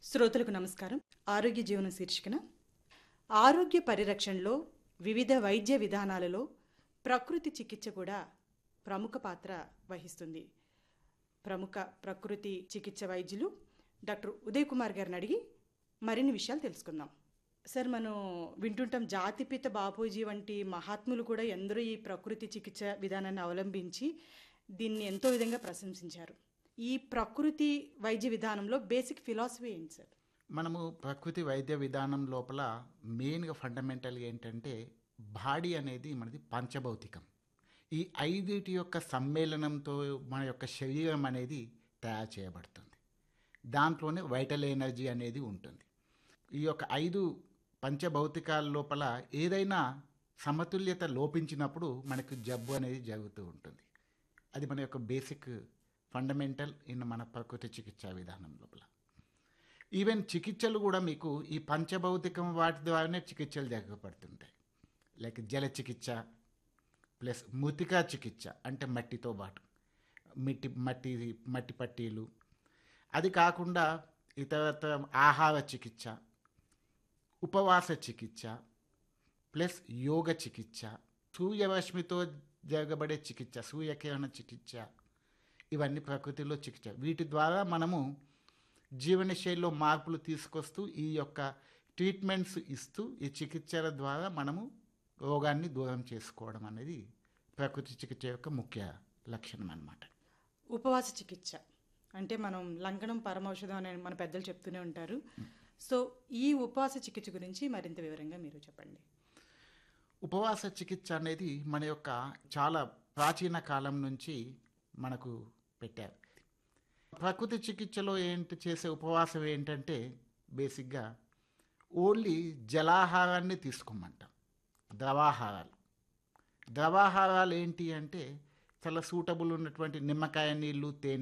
శ్రోతలకు నమస్కారం ఆరోగ్య జీవన శీర్షికన ఆరోగ్య పరిరక్షణలో వివిధ వైద్య విధానాలలో ప్రకృతి చికిత్స కూడా ప్రముఖ పాత్ర వహిస్తుంది ప్రముఖ ప్రకృతి చికిత్స వైద్యులు డాక్టర్ ఉదయ్ కుమార్ గారిని అడిగి మరిన్ని విషయాలు తెలుసుకుందాం సార్ మనం వింటుంటాం జాతిపిత బాపూజీ వంటి మహాత్ములు కూడా ఎందరో ఈ ప్రకృతి చికిత్స విధానాన్ని అవలంబించి దీన్ని ఎంతో విధంగా ప్రశంసించారు ఈ ప్రకృతి వైద్య విధానంలో బేసిక్ ఫిలాసఫీ ఏంటి సార్ మనము ప్రకృతి వైద్య విధానం లోపల మెయిన్గా ఫండమెంటల్ ఏంటంటే బాడీ అనేది మనది పంచభౌతికం ఈ ఐదిటి యొక్క సమ్మేళనంతో మన యొక్క శరీరం అనేది తయారు చేయబడుతుంది దాంట్లోనే వైటల్ ఎనర్జీ అనేది ఉంటుంది ఈ యొక్క ఐదు పంచభౌతికాల లోపల ఏదైనా సమతుల్యత లోపించినప్పుడు మనకు జబ్బు అనేది జరుగుతూ ఉంటుంది అది మన యొక్క బేసిక్ ఫండమెంటల్ ఇన్ మన ప్రకృతి చికిత్సా విధానం లోపల ఈవెన్ చికిత్సలు కూడా మీకు ఈ పంచభౌతికం వాటి ద్వారానే చికిత్సలు జరగబడుతుంటాయి లైక్ జల చికిత్స ప్లస్ మృతికా చికిత్స అంటే మట్టితో పాటు మట్టి మట్టి మట్టి పట్టీలు అది కాకుండా ఇతర ఆహార చికిత్స ఉపవాస చికిత్స ప్లస్ యోగ చికిత్స సూర్యరశ్మితో జరగబడే చికిత్స సూర్యకిరణ చికిత్స ఇవన్నీ ప్రకృతిలో చికిత్స వీటి ద్వారా మనము జీవనశైలిలో మార్పులు తీసుకొస్తూ ఈ యొక్క ట్రీట్మెంట్స్ ఇస్తూ ఈ చికిత్సల ద్వారా మనము రోగాన్ని దూరం చేసుకోవడం అనేది ప్రకృతి చికిత్స యొక్క ముఖ్య లక్షణం అన్నమాట ఉపవాస చికిత్స అంటే మనం లంకనం పరమౌషధం అని మన పెద్దలు చెప్తూనే ఉంటారు సో ఈ ఉపవాస చికిత్స గురించి మరింత వివరంగా మీరు చెప్పండి ఉపవాస చికిత్స అనేది మన యొక్క చాలా ప్రాచీన కాలం నుంచి మనకు పెట్టారు ప్రకృతి చికిత్సలో ఏంటి చేసే ఉపవాసం ఏంటంటే బేసిక్గా ఓన్లీ జలాహారాన్ని తీసుకోమంటాం ద్రవాహారాలు ద్రవాహారాలు ఏంటి అంటే చాలా సూటబుల్ ఉన్నటువంటి నిమ్మకాయ నీళ్ళు తేనె